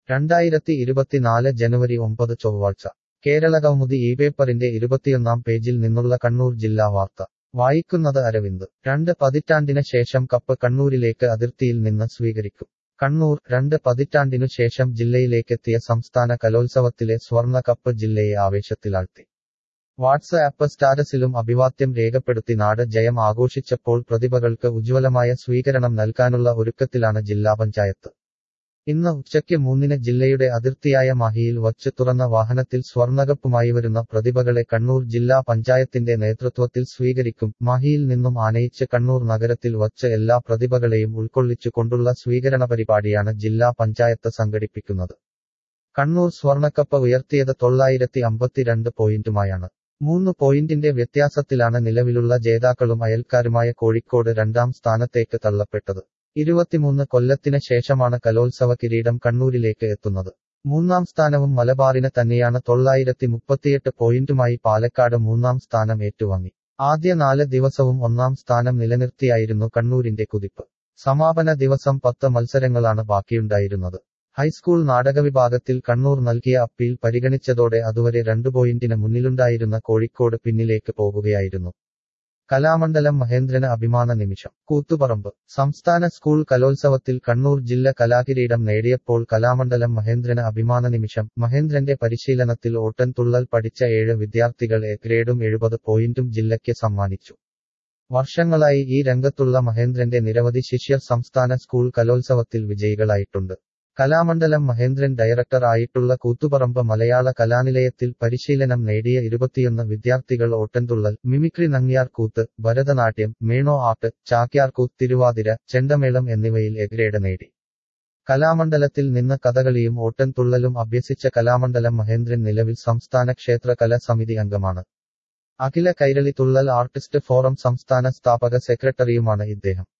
രണ്ടായിരത്തി ഇരുപത്തിനാല് ജനുവരി ഒമ്പത് ചൊവ്വാഴ്ച കേരളകൗമുദി ഈ പേപ്പറിന്റെ ഇരുപത്തിയൊന്നാം പേജിൽ നിന്നുള്ള കണ്ണൂർ ജില്ലാ വാർത്ത വായിക്കുന്നത് അരവിന്ദ് രണ്ട് പതിറ്റാണ്ടിന് ശേഷം കപ്പ് കണ്ണൂരിലേക്ക് അതിർത്തിയിൽ നിന്ന് സ്വീകരിക്കും കണ്ണൂർ രണ്ട് പതിറ്റാണ്ടിനു ശേഷം ജില്ലയിലേക്കെത്തിയ സംസ്ഥാന കലോത്സവത്തിലെ സ്വർണ്ണ കപ്പ് ജില്ലയെ ആവേശത്തിലാഴ്ത്തി വാട്സ് ആപ്പ് സ്റ്റാറ്റസിലും അഭിവാദ്യം രേഖപ്പെടുത്തി നാട് ജയം ആഘോഷിച്ചപ്പോൾ പ്രതിഭകൾക്ക് ഉജ്ജ്വലമായ സ്വീകരണം നൽകാനുള്ള ഒരുക്കത്തിലാണ് ജില്ലാ പഞ്ചായത്ത് ഇന്ന് ഉച്ചയ്ക്ക് മൂന്നിന് ജില്ലയുടെ അതിർത്തിയായ മാഹിയിൽ വച്ച് തുറന്ന വാഹനത്തിൽ സ്വർണകപ്പുമായി വരുന്ന പ്രതിഭകളെ കണ്ണൂർ ജില്ലാ പഞ്ചായത്തിന്റെ നേതൃത്വത്തിൽ സ്വീകരിക്കും മാഹിയിൽ നിന്നും ആനയിച്ച് കണ്ണൂർ നഗരത്തിൽ വച്ച് എല്ലാ പ്രതിഭകളെയും ഉൾക്കൊള്ളിച്ചുകൊണ്ടുള്ള സ്വീകരണ പരിപാടിയാണ് ജില്ലാ പഞ്ചായത്ത് സംഘടിപ്പിക്കുന്നത് കണ്ണൂർ സ്വർണക്കപ്പ് ഉയർത്തിയത് തൊള്ളായിരത്തി അമ്പത്തിരണ്ട് പോയിന്റുമായാണ് മൂന്ന് പോയിന്റിന്റെ വ്യത്യാസത്തിലാണ് നിലവിലുള്ള ജേതാക്കളും അയൽക്കാരുമായ കോഴിക്കോട് രണ്ടാം സ്ഥാനത്തേക്ക് തള്ളപ്പെട്ടത് ഇരുപത്തിമൂന്ന് കൊല്ലത്തിന് ശേഷമാണ് കലോത്സവ കിരീടം കണ്ണൂരിലേക്ക് എത്തുന്നത് മൂന്നാം സ്ഥാനവും മലബാറിന് തന്നെയാണ് തൊള്ളായിരത്തി മുപ്പത്തിയെട്ട് പോയിന്റുമായി പാലക്കാട് മൂന്നാം സ്ഥാനം ഏറ്റുവാങ്ങി ആദ്യ നാല് ദിവസവും ഒന്നാം സ്ഥാനം നിലനിർത്തിയായിരുന്നു കണ്ണൂരിന്റെ കുതിപ്പ് സമാപന ദിവസം പത്ത് മത്സരങ്ങളാണ് ബാക്കിയുണ്ടായിരുന്നത് ഹൈസ്കൂൾ നാടകവിഭാഗത്തിൽ കണ്ണൂർ നൽകിയ അപ്പീൽ പരിഗണിച്ചതോടെ അതുവരെ രണ്ടു പോയിന്റിന് മുന്നിലുണ്ടായിരുന്ന കോഴിക്കോട് പിന്നിലേക്ക് പോകുകയായിരുന്നു കലാമണ്ഡലം മഹേന്ദ്രന് അഭിമാന നിമിഷം കൂത്തുപറമ്പ് സംസ്ഥാന സ്കൂൾ കലോത്സവത്തിൽ കണ്ണൂർ ജില്ല കലാകിരീടം നേടിയപ്പോൾ കലാമണ്ഡലം മഹേന്ദ്രന് അഭിമാന നിമിഷം മഹേന്ദ്രന്റെ പരിശീലനത്തിൽ ഓട്ടൻ തുള്ളൽ പഠിച്ച ഏഴ് വിദ്യാർത്ഥികൾ എ ഗ്രേഡും എഴുപത് പോയിന്റും ജില്ലയ്ക്ക് സമ്മാനിച്ചു വർഷങ്ങളായി ഈ രംഗത്തുള്ള മഹേന്ദ്രന്റെ നിരവധി ശിഷ്യർ സംസ്ഥാന സ്കൂൾ കലോത്സവത്തിൽ വിജയികളായിട്ടുണ്ട് കലാമണ്ഡലം മഹേന്ദ്രൻ ഡയറക്ടർ ആയിട്ടുള്ള കൂത്തുപറമ്പ് മലയാള കലാനിലയത്തിൽ പരിശീലനം നേടിയ ഇരുപത്തിയൊന്ന് വിദ്യാർത്ഥികൾ Ottanthullal mimicry Nangiar Koothu Bharatanatyam mono art Chakyarkoothu Thiruvathira Chendamelam എന്നിവയിൽ എ ഗ്രേഡ് നേടി കലാമണ്ഡലത്തിൽ നിന്ന് കഥകളിയും ഓട്ടൻതുള്ളലും അഭ്യസിച്ച കലാമണ്ഡലം മഹേന്ദ്രൻ നിലവിൽ സംസ്ഥാന ക്ഷേത്ര കലാ സമിതി അംഗമാണ് അഖില കൈരളി തുള്ളൽ ആർട്ടിസ്റ്റ് ഫോറം സംസ്ഥാന സ്ഥാപക സെക്രട്ടറിയുമാണ് ഇദ്ദേഹം